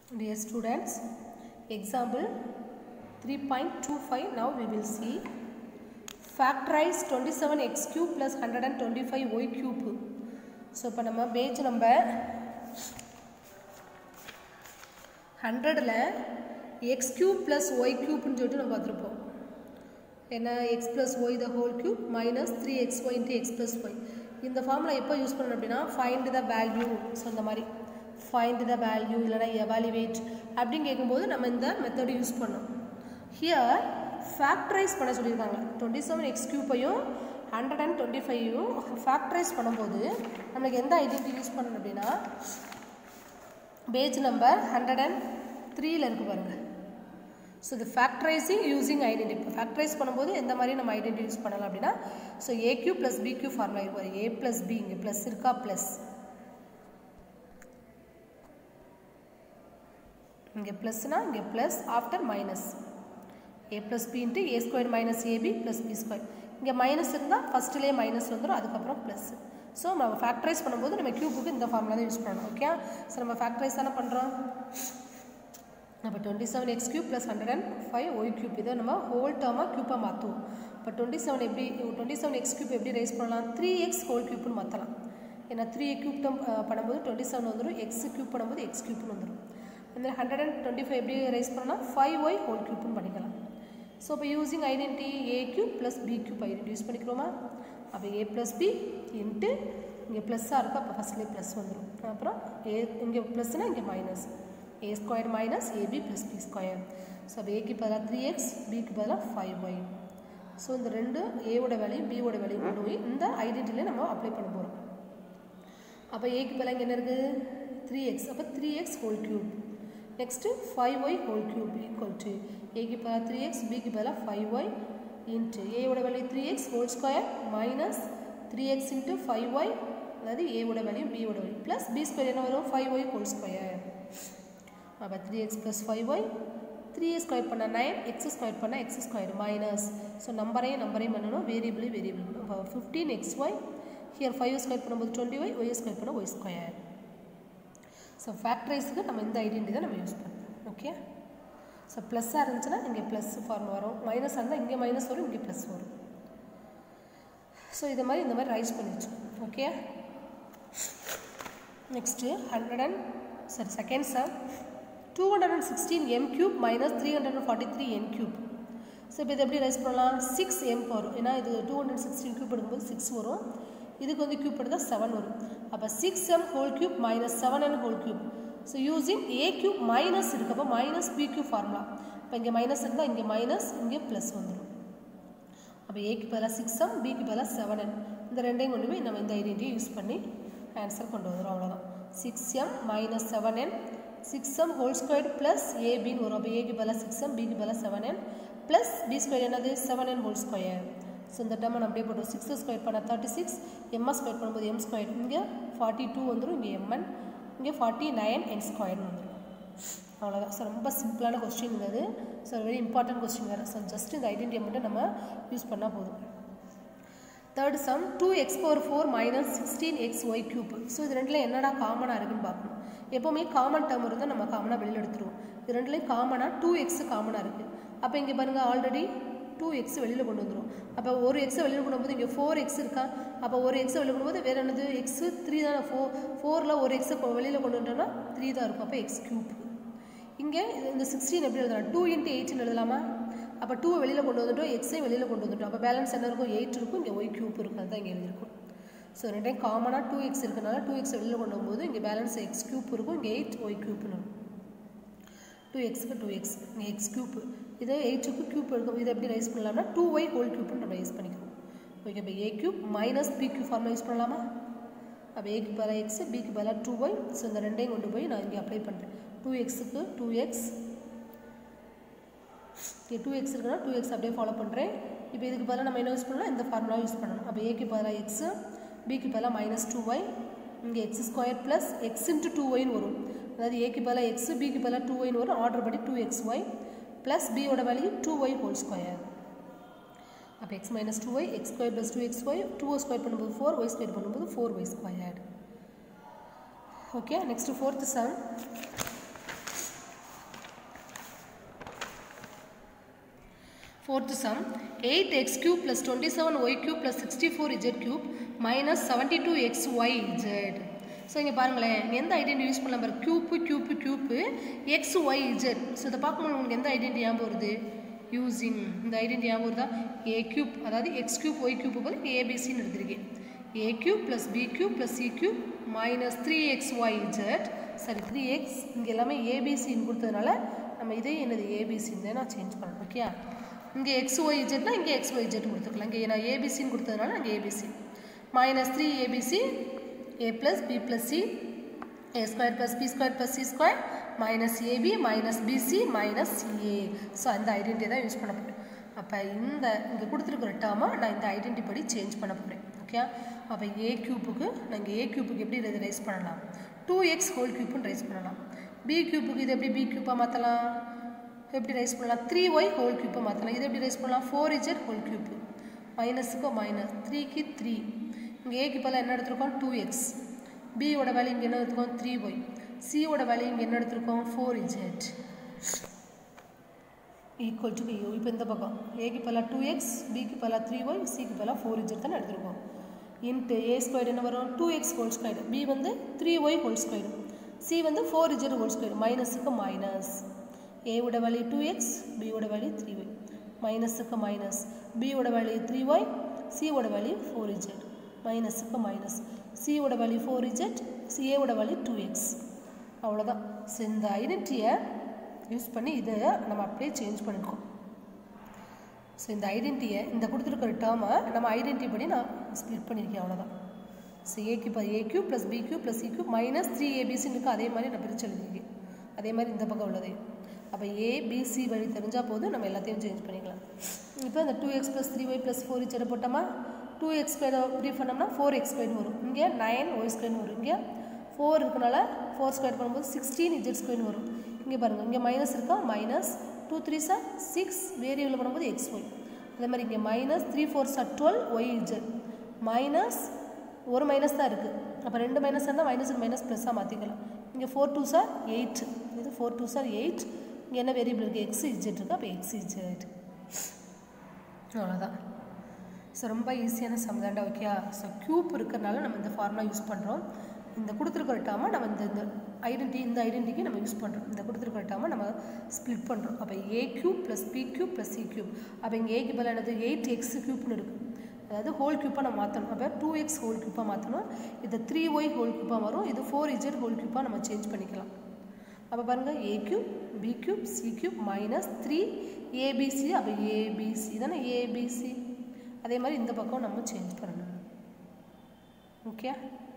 Dear students, example 3.25 now we will see factorize 27x cube plus 125y cube. So இப்போ நம்ம page number ஹண்ட்ரடில் x cube plus y க்யூப்னு சொல்லிட்டு நம்ம பார்த்துருப்போம் என்ன x plus y the whole cube minus three x y into x plus y இந்த formula எப்போ யூஸ் பண்ணணும் அப்படின்னா ஃபைண்ட் த வேல்யூ ஸோ இந்த மாதிரி ஃபைண்ட் த வேல்யூ இல்லைனா எவாலுவேட் அப்படின்னு கேட்கும்போது நம்ம இந்த மெத்தடு யூஸ் பண்ணோம் ஹியர் ஃபேக்டரைஸ் பண்ண சொல்லியிருக்காங்க டுவெண்ட்டி செவன் எக்ஸ் கியூப்பையும் ஹண்ட்ரட் அண்ட் டுவெண்ட்டி ஃபைவையும் ஃபேக்டரைஸ் பண்ணும்போது நம்மளுக்கு எந்த ஐடென்டி யூஸ் பண்ணணும் அப்படின்னா பேஜ் நம்பர் ஹண்ட்ரட் அண்ட் த்ரீயில் இருக்கு பாருங்கள் ஸோ இது ஃபேக்டரைசிங் யூஸிங் ஐடென்டி இப்போ ஃபேக்டரைஸ் பண்ணும்போது எந்த மாதிரி நம்ம ஐடென்டி யூஸ் பண்ணலாம் அப்படின்னா so a cube plus b cube formula இருக்கும் ஏ ப்ளஸ் பி இங்கே ப்ளஸ் இருக்கா ப்ளஸ் இங்கே ப்ளஸ்னால் இங்கே plus after minus a plus b into a square minus ab plus b square இங்கே மைனஸ் இருந்தால் ஃபஸ்ட்டுலேயே மைனஸ் வந்துடும் அதுக்கப்புறம் ப்ளஸ் ஸோ நம்ம ஃபேக்டரைஸ் பண்ணும்போது நம்ம கியூபுக்கு இந்த ஃபார்முலா தான் யூஸ் பண்ணணும் ஓகே ஸோ நம்ம ஃபேக்டரைஸ் தானே பண்ணுறோம் அப்போ twenty seven x cube plus hundred and five y cube இதை நம்ம ஹோல் டேர்மாக கியூப்பாக மாற்றுவோம் இப்போ டுவெண்ட்டி செவன் எப்படி டுவெண்ட்டி செவன் எக்ஸ் கியூப் எப்படி ரைஸ் பண்ணலாம் த்ரீ எக்ஸ் ஹோல் கியூப்னு மாற்றலாம் ஏன்னா த்ரீ கியூப் டேர்ம் பண்ணும்போது டுவெண்ட்டி செவன் வந்துடும் எக்ஸ் கியூப் பண்ணும்போது எக்ஸ் கியூப்னு வந்துடும் அந்த ஹண்ட்ரட் அண்ட் டுவெண்ட்டி ஃபைவ் எப்படி ரைஸ் பண்ணலாம் ஃபைவ் ஒய் ஹோல் கியூப்னு பண்ணிக்கலாம் ஸோ இப்போ using identity a cube plus B cube identity use பண்ணிக்கிறோமா அப்போ ஏ ப்ளஸ் பி இன்ட்டு இங்கே ப்ளஸ்ஸாக இருக்கும் அப்போ ஃபஸ்ட்லேயே ப்ளஸ் வந்துடும் அப்புறம் ஏ இங்கே ப்ளஸ்னால் இங்கே minus a square minus ab plus b square so அப்போ ஏக்கு பதிலாக த்ரீ எக்ஸ் பிக்கு பதிலாக ஃபைவ் ஒய் ஸோ இந்த ரெண்டு ஏவோட வேலையும் பியோட வேலையும் கொண்டு போய் இந்த ஐடென்டிட்டியில் நம்ம அப்ளை பண்ண போகிறோம் அப்போ ஏக்கு பதிலாக இங்கே என்ன இருக்குது த்ரீ எக்ஸ் அப்போ three x whole cube next five y whole cube equal to ஏக்கு பதிலாக த்ரீ எக்ஸ் பிக்கு பதிலாக ஃபைவ் ஒய் இன்ட்டு ஏவோட value three x whole square minus three x into five y அதாவது ஏவோட வேல்யூ பியோட வேல்யூ ப்ளஸ் பி ஸ்கொயர் என்ன வரும் ஃபைவ் ஒய் ஹோல் ஸ்கொயர் அப்போ three x plus five y three square பண்ணால் நைன் எக்ஸ் ஸ்கொயர் பண்ணால் x square minus so நம்பரையும் நம்பரையும் பண்ணணும் வேரியபிள் வேரியபிள் அப்போ fifteen x y here five square பண்ணும்போது டுவெண்ட்டி ஒய் ஒய் ஸ்கொயர் பண்ண ஒய் ஸ்கொயர் ஸோ ஃபேக்டரைஸுக்கு நம்ம இந்த ஐடென்டி தான் நம்ம யூஸ் பண்ணுறோம் ஓகே ஸோ ப்ளஸ்ஸாக இருந்துச்சுன்னா இங்கே ப்ளஸ் ஃபார்ம் வரும் மைனஸாக இருந்தால் இங்கே மைனஸ் வரும் இங்கே ப்ளஸ் வரும் ஸோ இது மாதிரி இந்த மாதிரி ரைஸ் பண்ணி வச்சோம் okay next hundred and sorry second sum two hundred and sixteen m cube minus three hundred and forty three n cube so இப்போ இது எப்படி ரைஸ் பண்ணலாம் சிக்ஸ் எம் வரும் ஏன்னா இது டூ ஹண்ட்ரட் சிக்ஸ்டீன் கியூப் எடுக்கும்போது சிக்ஸ் வரும் இதுக்கு வந்து கியூப் எடுத்தால் செவன் வரும் அப்போ six m whole cube minus seven n whole cube so using a cube minus இருக்கு அப்போ மைனஸ் பி கியூப் ஃபார்முலா இப்போ இங்கே மைனஸ் இருந்தால் இங்கே மைனஸ் இங்கே ப்ளஸ் வந்துடும் அப்போ ஏக்கு பதிலாக சிக்ஸ் எம் பிக்கு பதிலாக செவன் என் இந்த ரெண்டையும் கொண்டு போய் நம்ம இந்த ஐடென்டிட்டியை யூஸ் பண்ணி ஆன்சர் கொண்டு வந்துடும் அவ்வளோதான் six m minus seven n six m whole square plus ஏபின்னு வரும் அப்போ ஏக்கு பதிலாக சிக்ஸ் எம் பிக்கு பதிலாக seven n plus b square என்னது seven n whole square so இந்த டேர்மை அப்படியே போட்டோம் சிக்ஸ் ஸ்கொயர் பண்ணால் தேர்ட்டி சிக்ஸ் எம்எஸ் ஸ்கொயர் பண்ணும்போது எம் ஸ்கொயர் இங்கே ஃபார்ட்டி டூ வந்துடும் இங்கே எம்என் இங்கே ஃபார்ட்டி நைன் என் ஸ்கொயர்னு வந்துடும் அவ்வளோதான் ஸோ ரொம்ப சிம்பிளான கொஸ்டின் இருந்தது ஸோ வெரி இம்பார்ட்டன்ட் கொஸ்டின் வேறு ஸோ ஜஸ்ட் இந்த ஐடென்டிட்டியை மட்டும் நம்ம யூஸ் பண்ணால் போதும் third sum two x power four minus sixteen x y cube so இது ரெண்டில் என்னடா காமனாக இருக்குன்னு பார்க்கணும் எப்போவுமே காமன் டேர்ம் இருந்தால் நம்ம காமனாக வெளியில் எடுத்துருவோம் இது ரெண்டுலேயும் காமனாக டூ எக்ஸ் காமனாக இருக்குது அப்போ இங்கே பாருங்கள் ஆல்ரெடி டூ எக்ஸ் வெளியில் கொண்டு வந்துடும் அப்போ ஒரு எக்ஸை வெளியில் கொண்டு போது இங்கே ஃபோர் எக்ஸ் இருக்கா அப்போ ஒரு எக்ஸை வெளியில் கொண்டு போது வேறு என்னது எக்ஸு த்ரீ தானே ஃபோ ஃபோரில் ஒரு எக்ஸை வெளியில் கொண்டு வந்துட்டோம்னா த்ரீ தான் இருக்கும் அப்போ எக்ஸ் க்யூப் இங்கே இந்த சிக்ஸ்டீன் எப்படி எழுதலாம் டூ இன்ட்டு எயிட்டின்னு எழுதலாமா அப்போ டூவை வெளியில் கொண்டு வந்துட்டோம் எக்ஸையும் வெளியில் கொண்டு வந்துட்டோம் அப்போ பேலன்ஸ் என்ன இருக்கும் எயிட் இருக்கும் இங்கே ஒய் க்யூப் இருக்கும் அதுதான் இங்கே எழுதியிருக்கும் ஸோ ரெண்டையும் காமனாக டூ எக்ஸ் இருக்கனால டூ எக்ஸ் வெளியில் கொண்டு வரும்போது இங்கே பேலன்ஸ் எக்ஸ் க்யூப் இருக்கும் இங்கே எயிட் ஒய் க்யூப்னு இருக்கும் டூ எக்ஸுக்கு டூ எக்ஸ் இங்கே எக்ஸ் க்யூப் இது எயிட்டுக்கு க்யூப் இருக்கும் இதை எப்படி ரைஸ் பண்ணலாம்னா டூ ஒய் ஹோல் க்யூப்னு நம்ம யூஸ் பண்ணிக்கிறோம் ஓகே இப்போ a cube minus b cube ஃபார்மில் யூஸ் பண்ணலாமா அப்போ ஏக்கு பதிலாக எக்ஸ் பிக்கு பதிலாக டூ ஒய் ஸோ இந்த ரெண்டையும் கொண்டு போய் நான் இங்கே அப்ளை பண்ணுறேன் டூ எக்ஸுக்கு டூ எக்ஸ் இங்கே டூ எக்ஸ் இருக்குன்னா டூ எக்ஸ் அப்படியே ஃபாலோ பண்ணுறேன் இப்போ இதுக்கு பதிலாக நம்ம என்ன யூஸ் பண்ணலாம் இந்த ஃபார்முலா யூஸ் பண்ணணும் அப்போ ஏக்கு பதிலாக எக்ஸு பிக்கு பதிலாக மைனஸ் டூ ஒய் இங்கே x square plus x into two ஒய்னு வரும் அதாவது ஏக்கு பதிலாக எக்ஸு பிக்கு பதிலாக டூ ஒய்னு வரும் ஆர்டர் படி டூ எக்ஸ் ஒய் ப்ளஸ் பியோட value two y whole square அப்போ x minus two y x square plus two x y two square பண்ணும்போது ஃபோர் ஒய் ஸ்கொயர் பண்ணும்போது four y square okay next fourth sum Fourth sum 8x cube plus 27y cube plus 64z cube minus 72xyz so இங்கே பாருங்களேன் இங்கே எந்த identity use பண்ணலாம் பாரு cube cube cube x y z so இதை பார்க்கும்போது உங்களுக்கு எந்த ஐடென்டி ஞாபகம் வருது யூஸிங் இந்த ஐடென்டி ஞாபகம் வருதா ஏ க்யூப் அதாவது எக்ஸ் க்யூப் ஒய் க்யூப் போது ஏபிசின்னு எடுத்திருக்கேன் a cube plus b cube plus c cube minus three x y z சரி த்ரீ எக்ஸ் இங்கே எல்லாமே ஏபிசின்னு கொடுத்ததுனால நம்ம இதே என்னது ஏபிசின்னு நான் சேஞ்ச் பண்ணணும் ஓகே இங்கே எக்ஸ் ஒய் இஜெட்னா இங்கே எக்ஸ் ஒய் இஜெட் கொடுத்துக்கலாம் இங்கே நான் ஏபிசின்னு கொடுத்ததுனால இங்கே abc minus three abc a plus b plus c a square plus b square plus c square minus ab minus bc minus ca so அந்த ஐடென்டி தான் யூஸ் பண்ண போகிறேன் அப்போ இந்த இங்கே கொடுத்துருக்குற டேர்மை நான் இந்த ஐடென்டி படி சேஞ்ச் பண்ண போகிறேன் ஓகே அப்போ ஏ க்யூப்புக்கு நாங்கள் ஏ க்யூப்புக்கு எப்படி இது ரைஸ் பண்ணலாம் டூ எக்ஸ் ஹோல் க்யூப்புன்னு ரைஸ் பண்ணலாம் பி க்யூப்புக்கு இது எப்படி பி க்யூப்பாக மாற்றலாம் எப்படி ரைஸ் பண்ணலாம் த்ரீ ஒய் ஹோல் க்யூப்பை மாற்றலாம் இது எப்படி ரைஸ் பண்ணலாம் ஃபோர் இஜெட் ஹோல் க்யூப்பு மைனஸுக்கு மைனஸ் த்ரீக்கு த்ரீ இங்கே ஏக்கு பதில் என்ன எடுத்திருக்கோம் டூ எக்ஸ் பியோட வேல்யூ இங்கே என்ன எடுத்துருக்கோம் த்ரீ ஒய் சியோட வேல்யூ இங்கே என்ன எடுத்திருக்கோம் four z equal to u இப்போ இந்த பக்கம் ஏக்கு பதிலாக டூ எக்ஸ் பிக்கு பதிலாக த்ரீ ஒய் சிக்கு பதிலாக ஃபோர் இஜெட் தான் எடுத்திருக்கோம் இன்ட்டு ஏ ஸ்கொயர் என்ன வரும் two x whole square b வந்து three y whole square c வந்து ஃபோர் இஜெட் ஹோல் ஸ்கொயர் மைனஸுக்கு மைனஸ் ஏவோட வேல்யூ டூ எக்ஸ் பியோட வேல்யூ த்ரீ ஒய் மைனஸுக்கு மைனஸ் பியோட வேல்யூ த்ரீ ஒய் சியோட வேல்யூ ஃபோர் இஜெட் மைனஸுக்கு மைனஸ் சியோட வேல்யூ ஃபோர் இஜெட் சிஏவோட வேல்யூ டூ எக்ஸ் அவ்வளோதான் ஸோ இந்த ஐடென்டிட்டியை யூஸ் பண்ணி இதை நம்ம அப்படியே சேஞ்ச் பண்ணியிருக்கோம் ஸோ இந்த ஐடென்டிட்டியை இந்த கொடுத்துருக்கிற டேர்மை நம்ம ஐடென்டி படி நான் ஸ்ப்ளிட் பண்ணியிருக்கேன் அவ்வளோதான் ஸோ ஏக்கு இப்போ a cube plus b cube plus c cube minus three ஏபிசின்னு இருக்குது அதே மாதிரி நான் பிரித்து எழுதியிருக்கேன் அதே மாதிரி இந்த பக்கம் உள்ளதே அப்போ ஏபிசி வழி தெரிஞ்சால் போதும் நம்ம எல்லாத்தையும் சேஞ்ச் பண்ணிக்கலாம் இப்போ இந்த two x plus three y plus four இச்சடை போட்டோமா டூ எக்ஸ் ஸ்கொயர் இப்படி பண்ணோம்னா ஃபோர் எக்ஸ் ஸ்கொயர்னு வரும் இங்கே நைன் ஒய் ஸ்கொயர்னு வரும் இங்கே ஃபோர் இருக்கனால ஃபோர் ஸ்கொயர் பண்ணும்போது சிக்ஸ்டீன் இஜெட் ஸ்கொயர்னு வரும் இங்கே பாருங்கள் இங்கே மைனஸ் இருக்கா மைனஸ் டூ த்ரீ சார் சிக்ஸ் வேரியபிள் பண்ணும்போது எக்ஸ் ஒய் அதே மாதிரி இங்கே மைனஸ் த்ரீ ஃபோர் சார் டுவெல் ஒய் இஜெட் மைனஸ் ஒரு மைனஸ் தான் இருக்குது அப்போ ரெண்டு மைனஸ் இருந்தால் மைனஸுக்கு மைனஸ் ப்ளஸ்ஸாக மாற்றிக்கலாம் இங்கே ஃபோர் டூ சார் எயிட் இது ஃபோர் டூ சார் எயிட் இங்கே என்ன வேரியபிள் இருக்குது எக்ஸ் இஜெட் இருக்குது அப்போ எக்ஸ் இஜெட் அவ்வளோதான் ஸோ ரொம்ப ஈஸியான சம் தாண்டா ஓகே ஸோ க்யூப் இருக்கிறனால நம்ம இந்த ஃபார்முலா யூஸ் பண்ணுறோம் இந்த கொடுத்துருக்கிற டேர்மை நம்ம இந்த இந்த ஐடென்டி இந்த ஐடென்டிக்கு நம்ம யூஸ் பண்ணுறோம் இந்த கொடுத்துருக்கிற டேர்மை நம்ம ஸ்ப்ளிட் பண்ணுறோம் அப்போ a cube plus b cube plus c cube அப்போ இங்கே ஏக்கு பதில் என்னது எயிட் எக்ஸ் க்யூப்னு இருக்குது அதாவது ஹோல் க்யூப்பாக நம்ம மாற்றணும் அப்போ டூ எக்ஸ் ஹோல் க்யூப்பாக மாற்றணும் இது த்ரீ ஒய் ஹோல் க்யூப்பாக வரும் இது ஃபோர் இஜெட் ஹோல் க்யூப்பாக நம்ம சேஞ்ச் பண்ணிக்கலாம் அப்போ பாருங்கள் a cube b cube c cube minus three abc அப்போ ஏபிசி தானே ஏபிசி அதே மாதிரி இந்த பக்கம் நம்ம சேஞ்ச் பண்ணணும் ஓகே